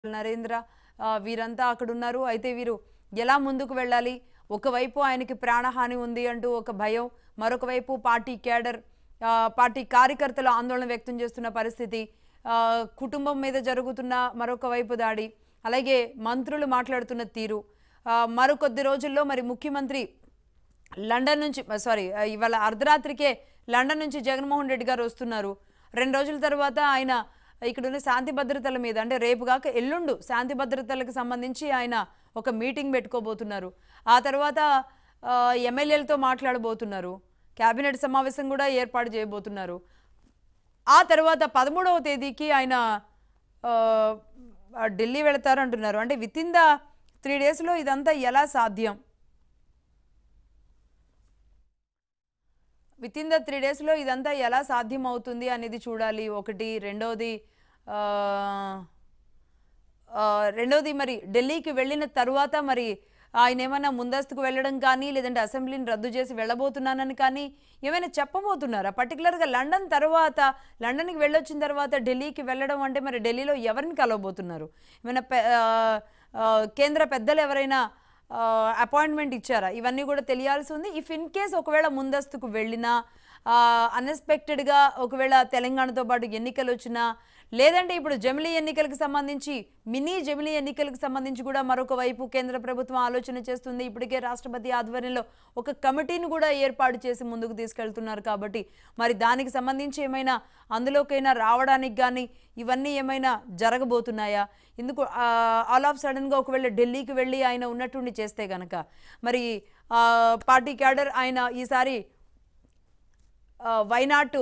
నరేంద్ర ఆ, వీరంతా అక్కడ ఉన్నారు అయితే వీరు ఎలా ముందుకు వెళ్ళాలి ఒకవైపు ఆయనకి ప్రాణహాని ఉంది అంటూ ఒక భయం మరొక వైపు పార్టీ క్యాడర్ ఆ, పార్టీ కార్యకర్తలు ఆందోళన వ్యక్తం చేస్తున్న పరిస్థితి ఆ, కుటుంబం మీద జరుగుతున్న మరొక వైపు దాడి అలాగే మంత్రులు మాట్లాడుతున్న తీరు ఆ, మరికొద్ది రోజుల్లో మరి ముఖ్యమంత్రి లండన్ నుంచి సారీ ఇవాళ అర్ధరాత్రికే లండన్ నుంచి జగన్మోహన్ రెడ్డి గారు వస్తున్నారు రెండు రోజుల తర్వాత ఆయన ఇక్కడ ఉన్న శాంతి భద్రతల మీద అంటే రేపు కాక ఎల్లుండు శాంతి భద్రతలకు సంబంధించి ఆయన ఒక మీటింగ్ పెట్టుకోబోతున్నారు ఆ తర్వాత ఆ, ఎమ్మెల్యేలతో మాట్లాడబోతున్నారు కేబినెట్ సమావేశం కూడా ఏర్పాటు చేయబోతున్నారు ఆ తర్వాత పదమూడవ తేదీకి ఆయన ఆ, ఢిల్లీ వెళతారు అంటున్నారు అంటే విత్ ఇన్ ద త్రీ డేస్లో ఇదంతా ఎలా సాధ్యం విత్ ఇన్ ద త్రీ డేస్లో ఇదంతా ఎలా సాధ్యం అవుతుంది అనేది చూడాలి ఒకటి రెండవది ఆ, ఆ, రెండవది మరి ఢిల్లీకి వెళ్ళిన తరువాత మరి ఆయన ఏమైనా ముందస్తుకు వెళ్ళడం కానీ లేదంటే అసెంబ్లీని రద్దు చేసి వెళ్ళబోతున్నానని కానీ ఏమైనా చెప్పబోతున్నారా పర్టికులర్గా లండన్ తర్వాత లండన్కి వెళ్ళొచ్చిన తర్వాత ఢిల్లీకి వెళ్ళడం అంటే మరి ఢిల్లీలో ఎవరిని కలవబోతున్నారు ఏమైనా పె- ఆ, ఆ, కేంద్ర పెద్దలు ఎవరైనా అపాయింట్మెంట్ ఇచ్చారా ఇవన్నీ కూడా తెలియాల్సి ఉంది ఇఫ్ ఇన్ కేస్ ఒకవేళ ముందస్తుకు వెళ్ళినా అన్ఎక్స్పెక్టెడ్గా ఒకవేళ తెలంగాణతో పాటు ఎన్నికలు వచ్చినా లేదంటే ఇప్పుడు జమిలీ ఎన్నికలకు సంబంధించి మినీ జమిలీ ఎన్నికలకు సంబంధించి కూడా మరొక వైపు కేంద్ర ప్రభుత్వం ఆలోచన చేస్తుంది ఇప్పటికే రాష్ట్రపతి ఆధ్వర్యంలో ఒక కమిటీని కూడా ఏర్పాటు చేసి ముందుకు తీసుకెళ్తున్నారు కాబట్టి మరి దానికి సంబంధించి ఏమైనా అందులోకైనా రావడానికి కానీ ఇవన్నీ ఏమైనా జరగబోతున్నాయా ఎందుకు ఆల్ ఆఫ్ సడన్గా ఒకవేళ ఢిల్లీకి వెళ్ళి ఆయన ఉన్నట్టుండి చేస్తే గనక మరి ఆ, పార్టీ క్యాడర్ ఆయన ఈసారి వైనాట్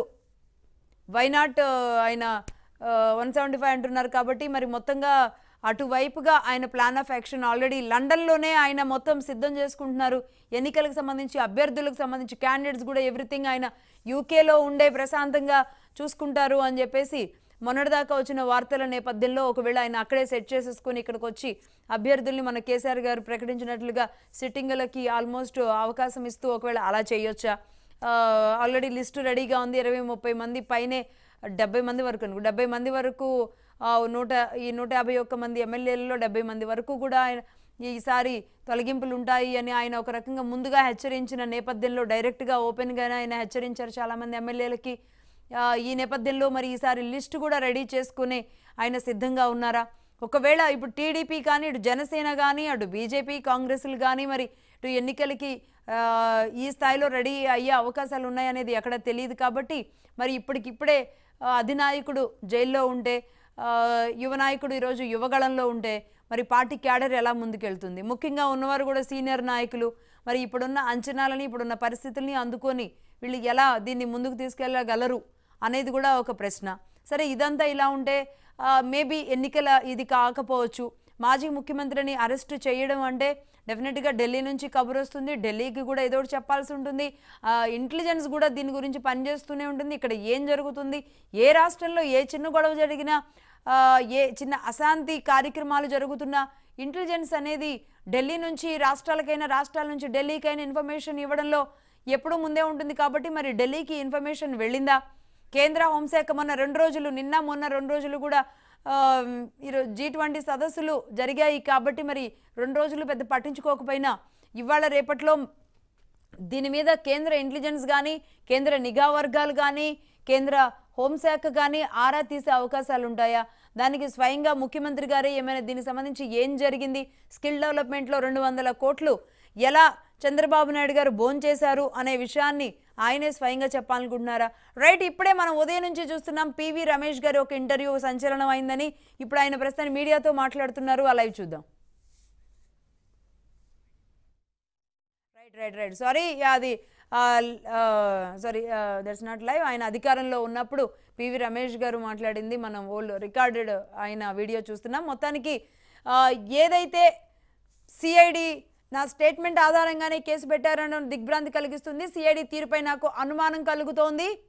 వైనాట్ ఆయన వన్ సెవెంటీ ఫైవ్ అంటున్నారు కాబట్టి మరి మొత్తంగా అటువైపుగా ఆయన ప్లాన్ ఆఫ్ యాక్షన్ ఆల్రెడీ లండన్లోనే ఆయన మొత్తం సిద్ధం చేసుకుంటున్నారు ఎన్నికలకు సంబంధించి అభ్యర్థులకు సంబంధించి క్యాండిడేట్స్ కూడా ఎవ్రీథింగ్ ఆయన యూకేలో ఉండే ప్రశాంతంగా చూసుకుంటారు అని చెప్పేసి మొన్నటిదాకా వచ్చిన వార్తల నేపథ్యంలో ఒకవేళ ఆయన అక్కడే సెట్ చేసేసుకొని ఇక్కడికి వచ్చి అభ్యర్థుల్ని మన కేసీఆర్ గారు ప్రకటించినట్లుగా సిట్టింగులకి ఆల్మోస్ట్ అవకాశం ఇస్తూ ఒకవేళ అలా చేయొచ్చా ఆల్రెడీ లిస్టు రెడీగా ఉంది ఇరవై ముప్పై మంది పైనే డెబ్బై మంది వరకు అనుకో డెబ్బై మంది వరకు ఆ, నూట ఈ నూట యాభై ఒక్క మంది ఎమ్మెల్యేలలో డెబ్బై మంది వరకు కూడా ఆయన ఈసారి తొలగింపులు ఉంటాయి అని ఆయన ఒక రకంగా ముందుగా హెచ్చరించిన నేపథ్యంలో డైరెక్ట్గా ఓపెన్గానే ఆయన హెచ్చరించారు చాలామంది ఎమ్మెల్యేలకి ఆ, ఈ నేపథ్యంలో మరి ఈసారి లిస్ట్ కూడా రెడీ చేసుకుని ఆయన సిద్ధంగా ఉన్నారా ఒకవేళ ఇప్పుడు టీడీపీ కానీ ఇటు జనసేన కానీ అటు బీజేపీ కాంగ్రెస్లు కానీ మరి ఇటు ఎన్నికలకి ఆ, ఈ స్థాయిలో రెడీ అయ్యే అవకాశాలు ఉన్నాయనేది ఎక్కడ తెలియదు కాబట్టి మరి ఇప్పటికిప్పుడే ఆ, అధినాయకుడు జైల్లో ఉంటే ఆ, యువ నాయకుడు ఈరోజు యువగళంలో ఉంటే మరి పార్టీ క్యాడర్ ఎలా ముందుకెళ్తుంది ముఖ్యంగా ఉన్నవారు కూడా సీనియర్ నాయకులు మరి ఇప్పుడున్న అంచనాలని ఇప్పుడున్న పరిస్థితుల్ని అందుకొని వీళ్ళు ఎలా దీన్ని ముందుకు తీసుకెళ్ళగలరు అనేది కూడా ఒక ప్రశ్న సరే ఇదంతా ఇలా ఉంటే మేబీ ఎన్నికల ఇది కాకపోవచ్చు మాజీ ముఖ్యమంత్రిని అరెస్ట్ చేయడం అంటే డెఫినెట్గా ఢిల్లీ నుంచి కబురు వస్తుంది ఢిల్లీకి కూడా ఏదో ఒకటి చెప్పాల్సి ఉంటుంది ఇంటెలిజెన్స్ కూడా దీని గురించి పనిచేస్తూనే ఉంటుంది ఇక్కడ ఏం జరుగుతుంది ఏ రాష్ట్రంలో ఏ చిన్న గొడవ జరిగినా ఆ, ఏ చిన్న అశాంతి కార్యక్రమాలు జరుగుతున్నా ఇంటెలిజెన్స్ అనేది ఢిల్లీ నుంచి రాష్ట్రాలకైనా రాష్ట్రాల నుంచి ఢిల్లీకైనా ఇన్ఫర్మేషన్ ఇవ్వడంలో ఎప్పుడూ ముందే ఉంటుంది కాబట్టి మరి ఢిల్లీకి ఇన్ఫర్మేషన్ వెళ్ళిందా కేంద్ర హోంశాఖ మొన్న రెండు రోజులు నిన్న మొన్న రెండు రోజులు కూడా ఆ, ఈరోజు జీ ట్వంటీ సదస్సులు జరిగాయి కాబట్టి మరి రెండు రోజులు పెద్ద పట్టించుకోకపోయినా ఇవాళ రేపట్లో దీని మీద కేంద్ర ఇంటెలిజెన్స్ కానీ కేంద్ర నిఘా వర్గాలు కానీ కేంద్ర హోంశాఖ కానీ ఆరా తీసే అవకాశాలు ఉంటాయా దానికి స్వయంగా ముఖ్యమంత్రి గారే ఏమైనా దీనికి సంబంధించి ఏం జరిగింది స్కిల్ డెవలప్మెంట్లో రెండు వందల కోట్లు ఎలా చంద్రబాబు నాయుడు గారు భోంచేశారు అనే విషయాన్ని ఆయనే స్వయంగా చెప్పాలనుకుంటున్నారా రైట్ ఇప్పుడే మనం ఉదయం నుంచి చూస్తున్నాం పివి రమేష్ గారి ఒక ఇంటర్వ్యూ సంచలనం అయిందని ఇప్పుడు ఆయన ప్రస్తుతం మీడియాతో మాట్లాడుతున్నారు ఆ లైవ్ చూద్దాం రైట్ రైట్ రైట్ సారీ అది సారీ దట్స్ నాట్ లైవ్ ఆయన అధికారంలో ఉన్నప్పుడు పివి రమేష్ గారు మాట్లాడింది మనం ఓల్డ్ రికార్డెడ్ ఆయన వీడియో చూస్తున్నాం మొత్తానికి ఆ, ఏదైతే సిఐడి నా స్టేట్మెంట్ ఆధారంగానే కేసు పెట్టారన్న దిగ్భ్రాంతి కలిగిస్తుంది సిఐడి తీరుపై నాకు అనుమానం కలుగుతోంది